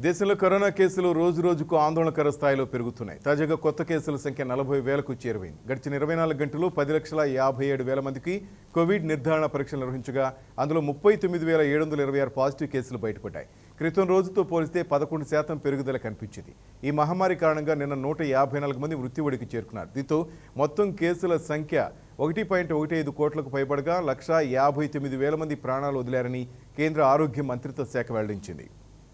దేశంలో కరోనా కేసులు రోజు రోజుకు ఆందోళనకర స్థాయిలో పెరుగుతున్నాయి తాజాగా కొత్త కేసుల సంఖ్య నలభై వేలకు చేరువైంది గడిచిన ఇరవై నాలుగు గంటలు పది లక్షల యాభై ఏడు వేల మందికి కోవిడ్ నిర్ధారణ పరీక్షలు నిర్వహించగా అందులో ముప్పై తొమ్మిది వేల ఏడు వందల ఇరవై ఆరు పాజిటివ్ కేసులు బయటపడ్డాయి క్రితం రోజుతో పోలిస్తే పదకొండు శాతం పెరుగుదల కనిపించింది ఈ మహమ్మారి కారణంగా నిన్న నూట యాభై నాలుగు మంది మృత్యువడికి చేరుకున్నారు దీంతో మొత్తం కేసుల సంఖ్య ఒకటి పాయింట్ ఒకటి ఐదు కోట్లకు పైబడగా లక్ష యాభై తొమ్మిది వేల మంది ప్రాణాలు వదిలారని కేంద్ర ఆరోగ్య మంత్రిత్వ శాఖ వెల్లడించింది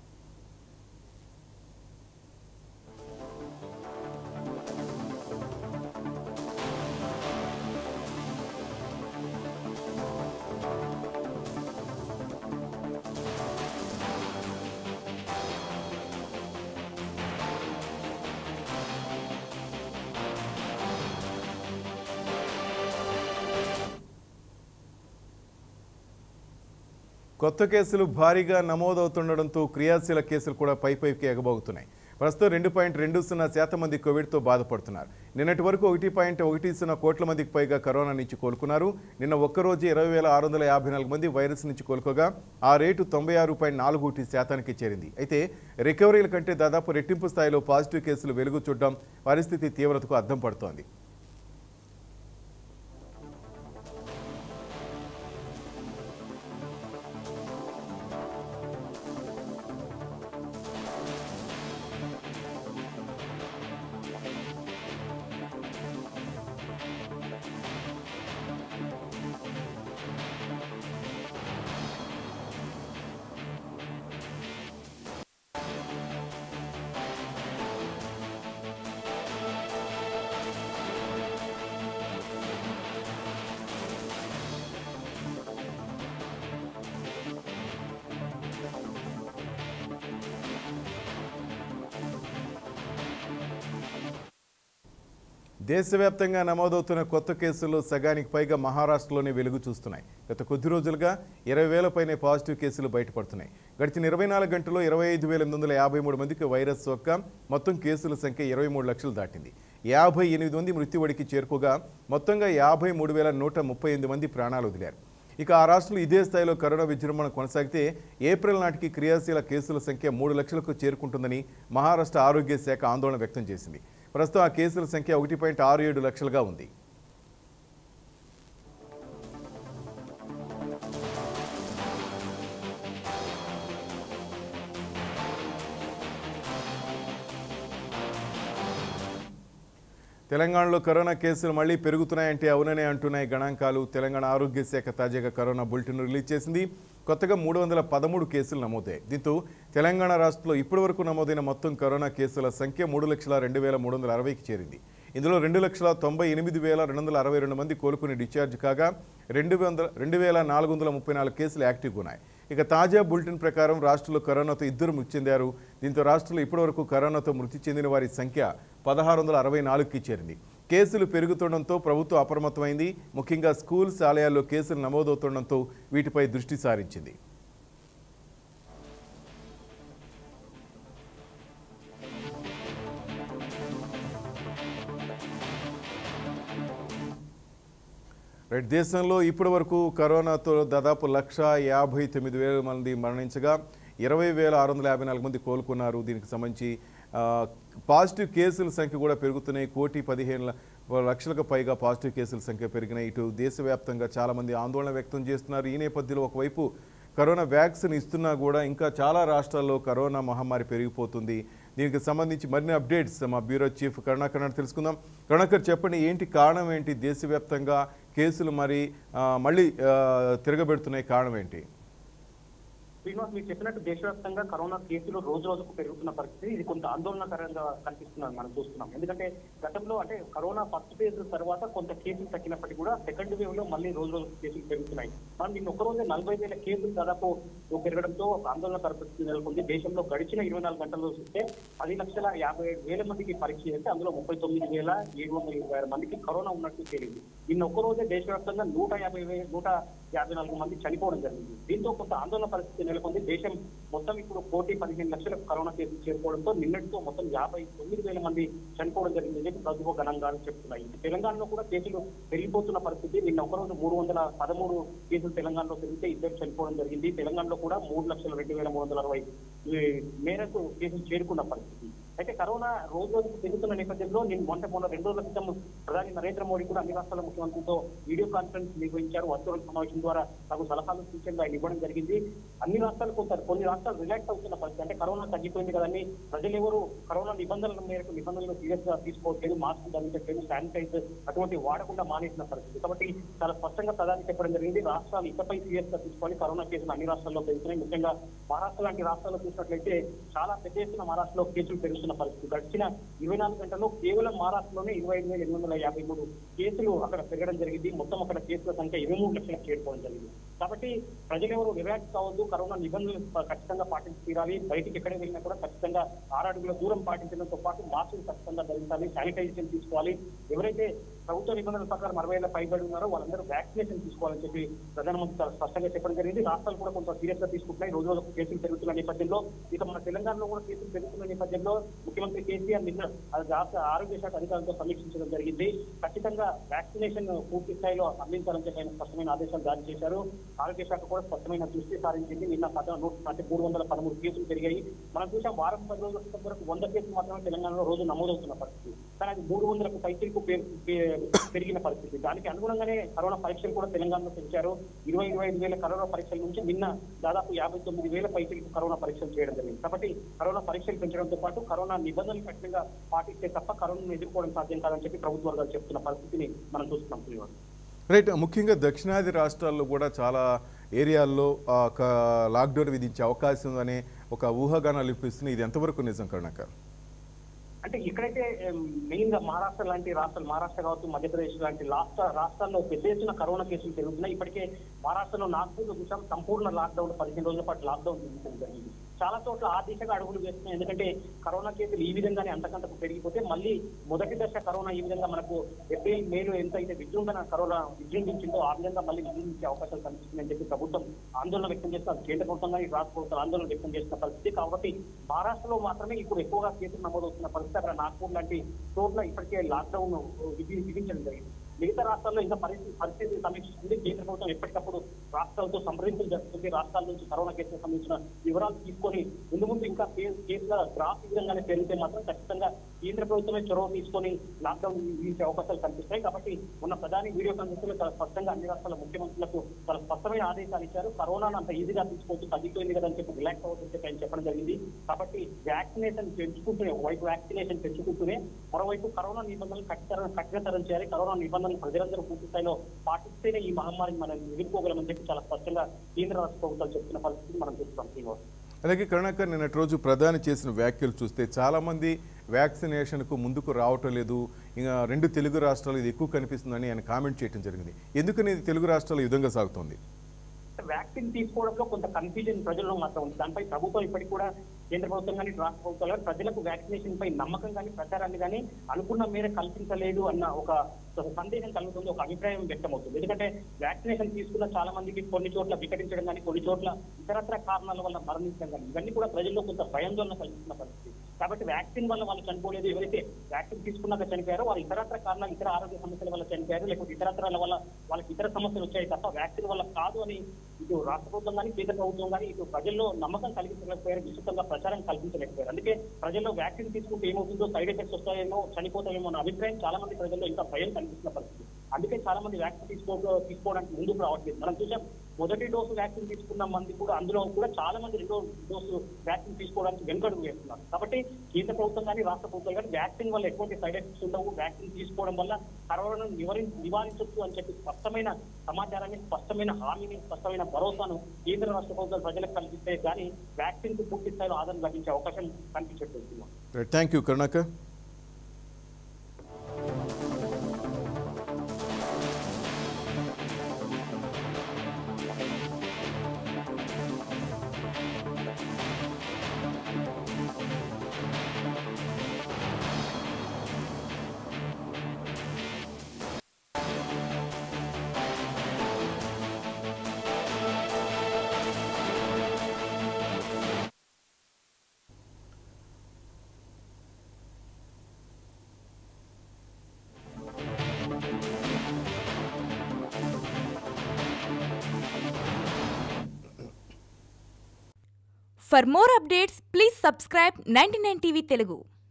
కొత్త కేసులు భారీగా నమోదవుతుండడంతో క్రియాశీల కేసులు కూడా పై పైకి ఎగబోగుతున్నాయి ప్రస్తుతం రెండు పాయింట్ రెండు సున్నా శాతం మంది కోవిడ్తో బాధపడుతున్నారు నిన్నటి వరకు ఒకటి పాయింట్ ఒకటి సున్నా కోట్ల మందికి పైగా కరోనా నుంచి కోలుకున్నారు నిన్న ఒక్కరోజు ఇరవై వేల ఆరు వందల యాభై నాలుగు మంది వైరస్ నుంచి కోలుకోగా ఆ రేటు తొంభై ఆరు పాయింట్ నాలుగు ఒకటి శాతానికి చేరింది అయితే రికవరీల కంటే దాదాపు రెట్టింపు స్థాయిలో పాజిటివ్ కేసులు వెలుగు చూడడం పరిస్థితి తీవ్రతకు అద్దం పడుతోంది దేశవ్యాప్తంగా నమోదవుతున్న కొత్త కేసుల్లో సగానికి పైగా మహారాష్ట్రలోనే వెలుగు చూస్తున్నాయి గత కొద్ది రోజులుగా ఇరవై వేల పైనే పాజిటివ్ కేసులు బయటపడుతున్నాయి గడిచిన ఇరవై నాలుగు గంటల్లో ఇరవై ఐదు వేల ఎనిమిది వందల యాభై మూడు మందికి వైరస్ సోక్క మొత్తం కేసుల సంఖ్య ఇరవై మూడు లక్షలు దాటింది యాభై ఎనిమిది మంది మృత్యువడికి చేరుకోగా మొత్తంగా యాభై మూడు వేల నూట ముప్పై ఎనిమిది మంది ప్రాణాలు వదిలారు ఇక ఆ రాష్ట్రంలో ఇదే స్థాయిలో కరోనా విజృంభణ కొనసాగితే ఏప్రిల్ నాటికి క్రియాశీల కేసుల సంఖ్య మూడు లక్షలకు చేరుకుంటుందని మహారాష్ట్ర ఆరోగ్య శాఖ ఆందోళన వ్యక్తం చేసింది ప్రస్తుతం ఆ కేసుల సంఖ్య ఒకటి పాయింట్ ఆరు ఏడు లక్షలుగా ఉంది తెలంగాణలో కరోనా కేసులు మళ్లీ పెరుగుతున్నాయంటే అవుననే అంటున్నాయి గణాంకాలు తెలంగాణ ఆరోగ్య శాఖ తాజాగా కరోనా బులెటిన్ రిలీజ్ చేసింది కొత్తగా మూడు వందల పదమూడు కేసులు నమోదయ్యాయి దీంతో తెలంగాణ రాష్ట్రంలో ఇప్పటివరకు నమోదైన మొత్తం కరోనా కేసుల సంఖ్య మూడు లక్షల రెండు వేల మూడు వందల అరవైకి చేరింది ఇందులో రెండు లక్షల తొంభై ఎనిమిది వేల రెండు వందల అరవై రెండు మంది కోలుకుని డిశ్చార్జ్ కాగా రెండు వందల రెండు వేల నాలుగు వందల ముప్పై నాలుగు కేసులు యాక్టివ్గా ఉన్నాయి ఇక తాజా బులెటిన్ ప్రకారం రాష్ట్రంలో కరోనాతో ఇద్దరు మృతి చెందారు దీంతో రాష్ట్రంలో ఇప్పటివరకు కరోనాతో మృతి చెందిన వారి సంఖ్య పదహారు వందల అరవై నాలుగుకి చేరింది కేసులు పెరుగుతుండడంతో ప్రభుత్వం అప్రమత్తమైంది ముఖ్యంగా స్కూల్స్ ఆలయాల్లో కేసులు నమోదవుతుండడంతో వీటిపై దృష్టి సారించింది రైట్ దేశంలో ఇప్పటి వరకు కరోనాతో దాదాపు లక్ష యాభై తొమ్మిది వేల మంది మరణించగా ఇరవై వేల ఆరు వందల యాభై నాలుగు మంది కోలుకున్నారు దీనికి సంబంధించి ఆ, పాజిటివ్ కేసుల సంఖ్య కూడా పెరుగుతున్నాయి కోటి పదిహేను ల- లక్షలకు పైగా పాజిటివ్ కేసుల సంఖ్య పెరిగినాయి ఇటు దేశవ్యాప్తంగా చాలామంది ఆందోళన వ్యక్తం చేస్తున్నారు ఈ నేపథ్యంలో ఒకవైపు కరోనా వ్యాక్సిన్ ఇస్తున్నా కూడా ఇంకా చాలా రాష్ట్రాల్లో కరోనా మహమ్మారి పెరిగిపోతుంది దీనికి సంబంధించి మరిన్ని అప్డేట్స్ మా బ్యూరో చీఫ్ కరుణాకర్ నాయుడు తెలుసుకుందాం కరుణాకర్ చెప్పండి ఏంటి కారణం ఏంటి దేశవ్యాప్తంగా కేసులు మరి ఆ, మళ్ళీ ఆ, తిరగబెడుతున్నాయి కారణం ఏంటి శ్రీనివాస్ మీరు చెప్పినట్టు దేశవ్యాప్తంగా కరోనా కేసులు రోజు రోజుకు పెరుగుతున్న పరిస్థితి ఇది కొంత ఆందోళనకరంగా కనిపిస్తున్నది మనం చూస్తున్నాం ఎందుకంటే గతంలో అంటే కరోనా ఫస్ట్ ఫేజ్ తర్వాత కొంత కేసులు తగ్గినప్పటికీ కూడా సెకండ్ వేవ్ లో మళ్ళీ రోజు రోజు కేసులు పెరుగుతున్నాయి మనం నిన్న ఒక రోజే నలభై వేల కేసులు దాదాపు పెరగడంతో ఆందోళనకర పరిస్థితి నెలకొంది దేశంలో గడిచిన ఇరవై నాలుగు గంటల్లో చూస్తే పది లక్షల యాభై ఏడు వేల మందికి పరీక్ష చేస్తే అందులో ముప్పై తొమ్మిది వేల ఏడు వందల ఇరవై ఆరు మందికి కరోనా ఉన్నట్టు తేలింది నిన్న ఒక్క రోజే దేశవ్యాప్తంగా నూట యాభై వే- నూట యాభై నాలుగు మంది చనిపోవడం జరిగింది దీంతో కొంత ఆందోళన పరిస్థితి నెలకొంది దేశం మొత్తం ఇప్పుడు కోటి పదిహేను లక్షల కరోనా కేసులు చేరుకోవడంతో నిన్నటితో మొత్తం యాభై తొమ్మిది వేల మంది చనిపోవడం జరిగిందని చెప్పి ప్రభుత్వ గణాంకాలు చెప్తున్నాయి తెలంగాణలో కూడా కేసులు పెరిగిపోతున్న పరిస్థితి నిన్న ఒకరోజు మూడు వందల పదమూడు కేసులు తెలంగాణలో పెరిగితే ఇద్దరు చనిపోవడం జరిగింది తెలంగాణలో కూడా మూడు లక్షల రెండు వేల మూడు వందల అరవై ఈ మేరకు కేసులు చేరుకున్న పరిస్థితి అయితే కరోనా రోజు రోజుకు పెరుగుతున్న నేపథ్యంలో నేను మొన్న మొన్న రెండు రోజుల క్రితం ప్రధాని నరేంద్ర మోడీ కూడా అన్ని రాష్ట్రాల ముఖ్యమంత్రితో వీడియో కాన్ఫరెన్స్ నిర్వహించారు వర్చువల్ సమావేశం ద్వారా తగు సలహాలు సూచనలు ఆయన ఇవ్వడం జరిగింది అన్ని రాష్ట్రాలు కొంత కొన్ని రాష్ట్రాలు రిలాక్స్ అవుతున్న పరిస్థితి అంటే కరోనా తగ్గిపోయింది కదని ప్రజలు ఎవరు కరోనా నిబంధనల మేరకు నిబంధనలు సీరియస్ గా తీసుకోవట్లేదు మాస్క్ ధరించట్లేదు శానిటైజర్ అటువంటి వాడకుండా మానేసిన పరిస్థితి కాబట్టి చాలా స్పష్టంగా ప్రధాని చెప్పడం జరిగింది రాష్ట్రాలు ఇకపై సీరియస్ గా తీసుకోవాలి కరోనా కేసులు అన్ని రాష్ట్రాల్లో పెరుగుతున్నాయి ముఖ్యంగా మహారాష్ట్ర లాంటి రాష్ట్రాల్లో చూసినట్లయితే చాలా పెద్ద ఎత్తున మహారాష్ట్రలో కేసులు పెరుగుతున్న పరిస్థితి గడిచిన ఇరవై నాలుగు గంటల్లో కేవలం మహారాష్ట్రలోనే ఇరవై ఐదు వేల ఎనిమిది వందల యాభై మూడు కేసులు అక్కడ పెరగడం జరిగింది మొత్తం అక్కడ కేసుల సంఖ్య ఇరవై మూడు లక్షలకు చేరుకోవడం జరిగింది కాబట్టి ప్రజలు ఎవరు రిలాక్స్ కావద్దు కరోనా నిబంధనలు ప- ఖచ్చితంగా పాటించి తీరాలి బయటికి ఎక్కడ వెళ్ళినా కూడా ఖచ్చితంగా ఆరు అడుగుల దూరం పాటించడంతో పాటు మాస్కులు ఖచ్చితంగా ధరించాలి శానిటైజేషన్ తీసుకోవాలి ఎవరైతే ప్రభుత్వ నిబంధనల ప్రకారం అరవై ఏళ్ళ పైబడి ఉన్నారో వాళ్ళందరూ వ్యాక్సినేషన్ తీసుకోవాలని చెప్పి ప్రధానమంత్రి చాలా స్పష్టంగా చెప్పడం జరిగింది రాష్ట్రాలు కూడా కొంత సీరియస్ గా తీసుకుంటున్నాయి రోజు రోజుకు కేసులు పెరుగుతున్న నేపథ్యంలో ఇక మన తెలంగాణలో కూడా కేసులు పెరుగుతున్న నేపథ్యంలో ముఖ్యమంత్రి కేసీఆర్ నిన్న అది రాష్ట్ర ఆరోగ్య శాఖ అధికారులతో సమీక్షించడం జరిగింది ఖచ్చితంగా వ్యాక్సినేషన్ పూర్తి స్థాయిలో అందించాలని చెప్పి ఆయన స్పష్టమైన ఆదేశాలు జారీ చేశారు ఆరోగ్య శాఖ కూడా స్పష్టమైన దృష్టి సారించింది నిన్న పద నూట అంటే మూడు వందల పదమూడు కేసులు పెరిగాయి మనం చూసాం వారం పది రోజుల క్రితం వరకు వంద కేసులు మాత్రమే తెలంగాణలో రోజు నమోదవుతున్న పరిస్థితి కానీ అది మూడు వందలకు పైసలకు పెరిగిన పరిస్థితి దానికి అనుగుణంగానే కరోనా పరీక్షలు కూడా తెలంగాణలో పెంచారు ఇరవై ఇరవై ఐదు వేల కరోనా పరీక్షల నుంచి నిన్న దాదాపు యాభై తొమ్మిది వేల పైసలకు కరోనా పరీక్షలు చేయడం జరిగింది కాబట్టి కరోనా పరీక్షలు పెంచడంతో పాటు కరోనా నిబంధనలు కఠినంగా పాటిస్తే తప్ప కరోనాను ఎదుర్కోవడం సాధ్యం కాదని చెప్పి ప్రభుత్వ వర్గాలు చెప్తున్న పరిస్థితిని మనం చూస్తున్నాం శ్రీనివాస్ రైట్ ముఖ్యంగా దక్షిణాది రాష్ట్రాల్లో కూడా చాలా ఏరియాల్లో ఆ, ఒక లాక్డౌన్ విధించే అవకాశం ఉందనే ఒక ఊహాగానాలు ఇప్పిస్తున్నాయి ఇది ఎంతవరకు నిజం కరుణాకర్ అంటే ఇక్కడైతే మెయిన్ గా మహారాష్ట్ర లాంటి రాష్ట్రాలు మహారాష్ట్ర కావచ్చు మధ్యప్రదేశ్ లాంటి రాష్ట్ర రాష్ట్రాల్లో పెద్ద ఎత్తున కరోనా కేసులు పెరుగుతున్నాయి ఇప్పటికే మహారాష్ట్రలో నాగ్పూర్ చూసాం సంపూర్ణ లాక్డౌన్ పదిహేను రోజుల పాటు లాక్డౌన్ విధించడం జరిగింది చాలా చోట్ల ఆ దిశగా అడుగులు వేస్తున్నాయి ఎందుకంటే కరోనా కేసులు ఈ విధంగానే అంతకంతకు పెరిగిపోతే మళ్ళీ మొదటి దశ కరోనా ఈ విధంగా మనకు ఏప్రిల్ మేలో ఎంత అయితే విజృంభణ కరోనా విజృంభించిందో ఆ విధంగా మళ్ళీ విజృంభించే అవకాశాలు కనిపిస్తున్నాయని చెప్పి ప్రభుత్వం ఆందోళన వ్యక్తం చేస్తున్నారు కేంద్ర ప్రభుత్వం కానీ రాష్ట్ర ప్రభుత్వం ఆందోళన వ్యక్తం చేస్తున్న పరిస్థితి కాబట్టి మహారాష్ట్రలో మాత్రమే ఇప్పుడు ఎక్కువగా కేసులు నమోదవుతున్న పరిస్థితి అక్కడ నాగ్పూర్ లాంటి చోట్ల ఇప్పటికే లాక్డౌన్ విధి- విధించడం జరిగింది మిగతా రాష్ట్రాల్లో ఇంకా పరిస్థితి పరిస్థితిని సమీక్షిస్తుంది కేంద్ర ప్రభుత్వం ఎప్పటికప్పుడు రాష్ట్రాలతో సంప్రదింపులు జరుపుతుంది రాష్ట్రాల నుంచి కరోనా కేసులకు సంబంధించిన వివరాలు తీసుకొని ముందు ముందు ఇంకా కే- కేసుల గ్రాఫ్ ఈ విధంగానే పెరిగితే మాత్రం ఖచ్చితంగా కేంద్ర ప్రభుత్వమే చొరవ తీసుకొని లాక్డౌన్ విధించే అవకాశాలు కనిపిస్తాయి కాబట్టి ఉన్న ప్రధాని వీడియో కాన్ఫరెన్స్ లో చాలా స్పష్టంగా అన్ని రాష్ట్రాల ముఖ్యమంత్రులకు చాలా స్పష్టమైన ఆదేశాలు ఇచ్చారు కరోనాను అంత ఈజీగా తీసుకోవచ్చు తగ్గిపోయింది కదా అని చెప్పి రిలాక్స్ అవ్వదని చెప్పి ఆయన చెప్పడం జరిగింది కాబట్టి వ్యాక్సినేషన్ పెంచుకుంటూనే ఒకవైపు వ్యాక్సినేషన్ పెంచుకుంటూనే మరోవైపు కరోనా నిబంధనలు కఠిన కఠినతరం చేయాలి కరోనా నిబంధనలు ప్రజలందరూ పూర్తి స్థాయిలో పాటిస్తేనే ఈ మహమ్మారిని మనం ఎదుర్కోగలమని చెప్పి చాలా స్పష్టంగా కేంద్ర రాష్ట్ర ప్రభుత్వాలు చెప్తున్న పరిస్థితిని మనం చూస్తాం శ్రీనివాస్ అలాగే కరుణాకర్ నిన్నటి రోజు ప్రధాని చేసిన వ్యాఖ్యలు చూస్తే చాలామంది వ్యాక్సినేషన్కు ముందుకు రావటం లేదు ఇంకా రెండు తెలుగు రాష్ట్రాలు ఇది ఎక్కువ కనిపిస్తుందని ఆయన కామెంట్ చేయడం జరిగింది ఎందుకని ఇది తెలుగు రాష్ట్రాలు ఈ విధంగా సాగుతోంది వ్యాక్సిన్ తీసుకోవడంలో కొంత కన్ఫ్యూజన్ ప్రజల్లో మాత్రం ఉంది దానిపై ప్రభుత్వం ఇప్పటికి కూడా కేంద్ర ప్రభుత్వం కానీ రాష్ట్ర ప్రభుత్వాలు కానీ ప్రజలకు వ్యాక్సినేషన్ పై నమ్మకం కానీ ప్రచారాన్ని కానీ అనుకున్న మేర కల్పించలేదు అన్న ఒక ఒక సందేహం కలుగుతుంది ఒక అభిప్రాయం వ్యక్తమవుతుంది ఎందుకంటే వ్యాక్సినేషన్ తీసుకున్న చాలా మందికి కొన్ని చోట్ల వికటించడం కానీ కొన్ని చోట్ల ఇతరత్ర కారణాల వల్ల మరణించడం కానీ ఇవన్నీ కూడా ప్రజల్లో కొంత భయాందోళన కలిగిస్తున్న పరిస్థితి కాబట్టి వ్యాక్సిన్ వల్ల వాళ్ళు చనిపోలేదు ఎవరైతే వ్యాక్సిన్ తీసుకున్నాక చనిపోయారో వారు ఇతరత్ర కారణాలు ఇతర ఆరోగ్య సమస్యల వల్ల చనిపోయారు లేకపోతే ఇతరత్రాల వల్ల వాళ్ళకి ఇతర సమస్యలు వచ్చాయి తప్ప వ్యాక్సిన్ వల్ల కాదు అని ఇటు రాష్ట్ర ప్రభుత్వం కానీ కేంద్ర ప్రభుత్వం కానీ ఇటు ప్రజల్లో నమ్మకం కలిగించలేకపోయారు విస్తృతంగా ప్రచారం కల్పించలేకపోయారు అందుకే ప్రజల్లో వ్యాక్సిన్ తీసుకుంటే ఏమవుతుందో సైడ్ ఎఫెక్ట్స్ వస్తాయేమో చనిపోతాయేమో అన్న అభిప్రాయం చాలా మంది ప్రజల్లో ఇంకా భయం కనిపిస్తున్న పరిస్థితి అందుకే చాలా మంది వ్యాక్సిన్ తీసుకో తీసుకోవడానికి ముందుకు రావట్లేదు మనం చూసాం మొదటి డోసు వ్యాక్సిన్ తీసుకున్న మంది కూడా అందులో కూడా చాలా మంది రెండో డోసు వ్యాక్సిన్ తీసుకోవడానికి వెనుకడుగు వేస్తున్నారు కాబట్టి కేంద్ర ప్రభుత్వం కానీ రాష్ట్ర ప్రభుత్వం కానీ వ్యాక్సిన్ వల్ల ఎటువంటి సైడ్ ఎఫెక్ట్స్ ఉండవు వ్యాక్సిన్ తీసుకోవడం వల్ల కరోనాను నివారి నివారించవచ్చు అని చెప్పి స్పష్టమైన సమాచారాన్ని స్పష్టమైన హామీని స్పష్టమైన భరోసాను కేంద్ర రాష్ట్ర ప్రభుత్వాలు ప్రజలకు కల్పిస్తే కానీ వ్యాక్సిన్ కు పూర్తి స్థాయిలో ఆదరణ లభించే అవకాశం కనిపించట్లేదు thank you Karunakar for more updates please subscribe ninety TV Telugu